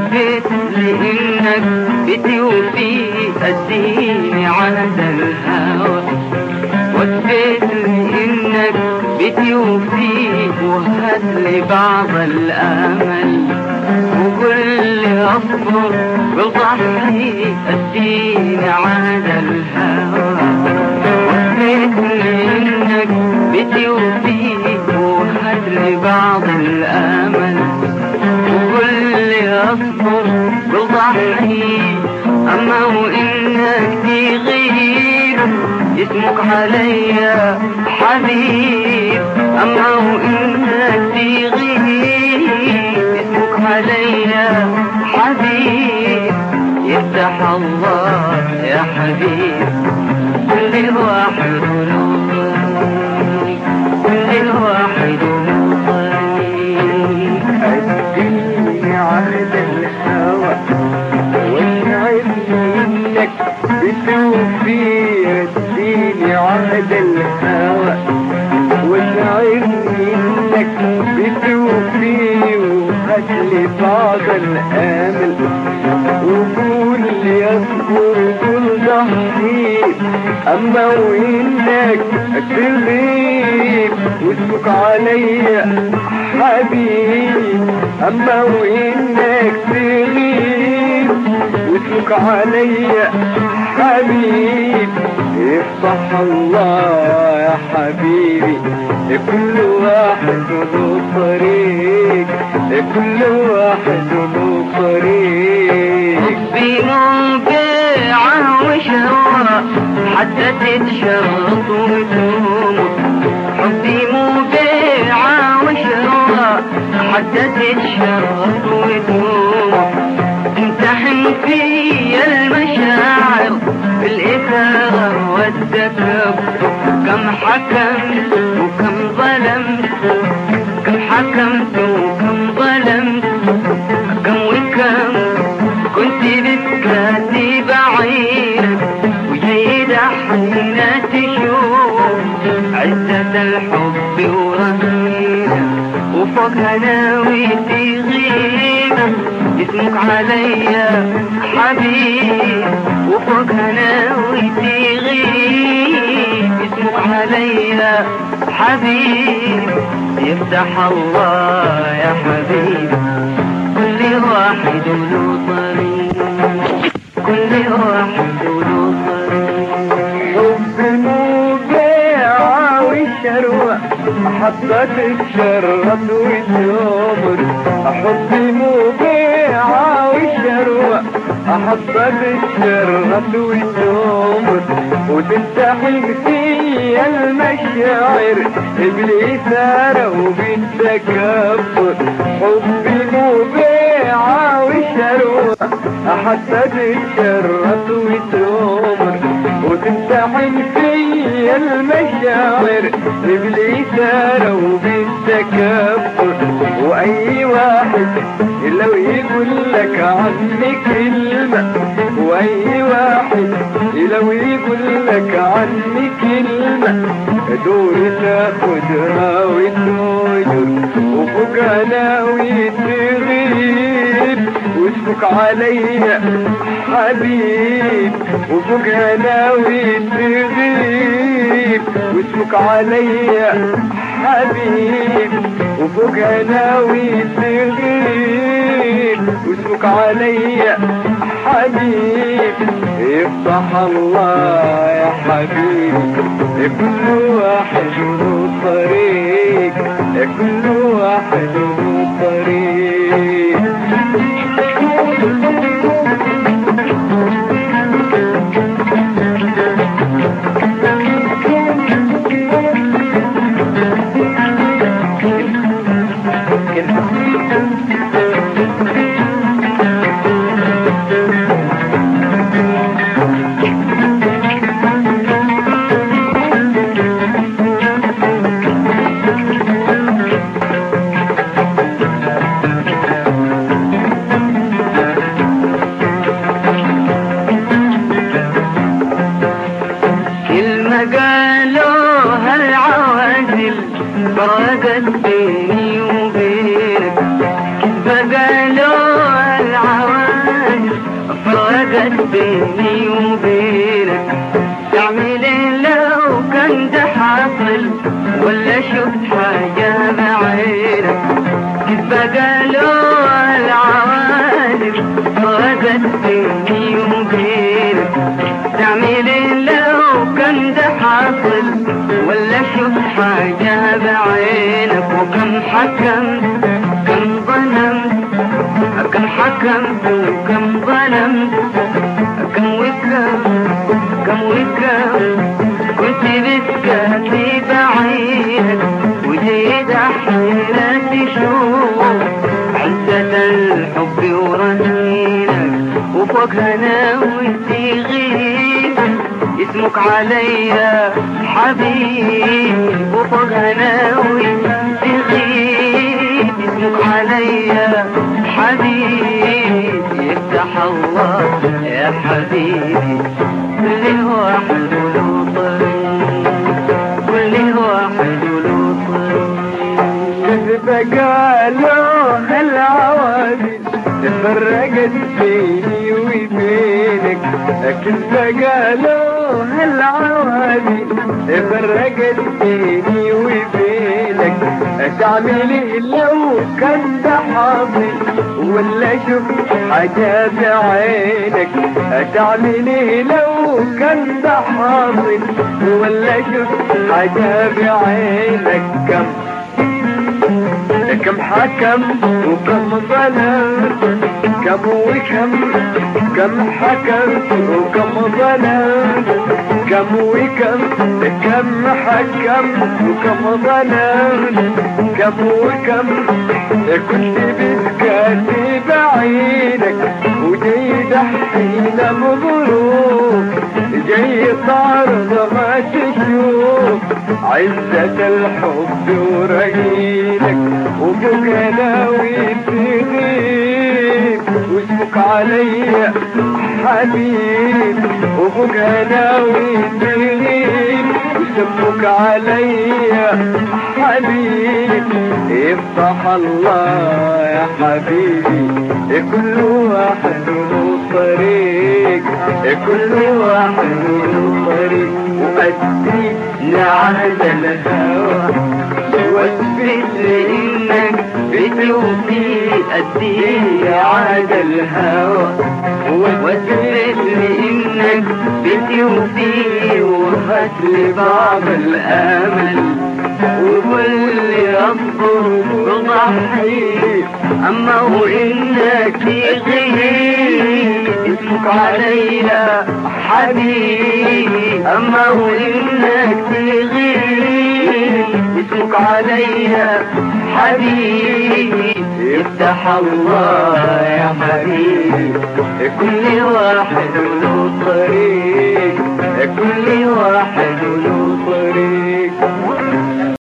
وثبت لي انك بتوفي اديني عهد الهوى وثبت لي انك بتوفي وهات لي بعض الامل وقل لي اصبر بالضحي اديني عهد الهوى وثبت لي انك بتوفي وهات لي بعض الامل وقل لي اصبر بالضحي اما وانك تغيب اسمك عليا حبيب اما وانك تغيب اسمك عليا حبيب يفتح الله يا حبيب كل واحد له طريق كل واحد له طريق أديني عهد الهوى واشعرني انك بتوفي اديني عهد الهوى واشعرني انك بتوفي وهاتلي بعض الامل وقول لي اصبر قول ضحي اما وانك تغيب واسمك عليا حبيب اما وانك تغيب واسمك عليا حبيب افتح الله يا حبيبي كل واحد له طريق كل واحد له طريق حبي مبيعة وشهوة حتى تتشرط وتموت حبي مبيعة وشهوة حتى تتشرط وتموت تمتحن في المشاعر بالإثارة والتكبر كم حكمت وكم ظلمت كم حكمت وكم ظلمت كم وكم كنت بتكاتي بعينك وجيد حين تشوف عزة الحب ورهينة وفوق هناوي تغيبة اسمك عليا حبيب وفوق هناوي تغيب اسمك عليا حبيب يفتح الله يا حبيب كل واحد له طريق كل واحد له طريق حب مبيعة وشروة حطت الشرط وتمر حب مبيعة وشروة حطت الشرط وتمر وتمتحن في المشاعر بالإثارة وبالتكبر حب مبيعة وشروة حطت الشرط وتمر وتمتحن في المشاعر بالإثارة وبالتكبر وأي واحد لو يقول لك عني كلمة وأي واحد لو يقول لك عني كلمة دور تاخدها وتنجر وفوق ناوي تغيب واسمك عليا حبيب وفوق ناوي تغيب واسمك عليا حبيب وفوق ناوي تغيب واسمك عليا حبيب افتح الله يا حبيبي كل واحد له طريق كل واحد له طريق كلمة قالوها العوازل فرقت بيني وبينك كذبة غابت بيني وبينك تعمل إيه لو كان ده حاصل ولا شفت حاجة بعينك كذبة قالوا العوالم غابت بيني وبينك تعمل إيه لو كان ده حاصل ولا شفت حاجة بعينك وكم حكمت كم ظلمت كم حكمت وكم ظلمت كم وكم كم وكم كنت بتكفي بعينك وجيت احيانا تشوف عزة الحب ورنينك وفوق هناوي تغيب اسمك عليا حبيب وفوق هناوي تغيب اسمك عليا حبيب يفتح الله يا حبيبي كل واحد له طريق كل واحد له طريق كذب قالوا العوامل تفرقت بيني وبينك كذب قالوا العوامل تفرقت بيني وبينك تعمل إيه لو كان ده حاصل ولا شفت حاجة بعينك تعمل إيه لو كان ده حاصل ولا شفت حاجة بعينك كم كم حكم وكم ظلم كم وكم كم حكم وكم ظلم كم وكم كم حكم وكم ظلم كم وكم كنت بتكاتي بعينك وجاي دحين بظروف جاي تعرض ما تشوف عزة الحب ورقيلك وفوق ناوي تغيب واسمك عليا حبيب وفوق ناوي تغيب واسمك عليا حبيب يفتح الله يا حبيبي كل واحد له طريق كل واحد له طريق وأدي لعهد الهوى واثبت لانك بتوفي قدي عهد الهوى واثبت لانك بتوفي وهات لبعض الامل وكل اصبر وضحي اما وانك تغيب اسمك عليا حبيب اما وانك تغيب اسمك عليا حبيب يفتح الله يا حبيب كل واحد له طريق كل واحد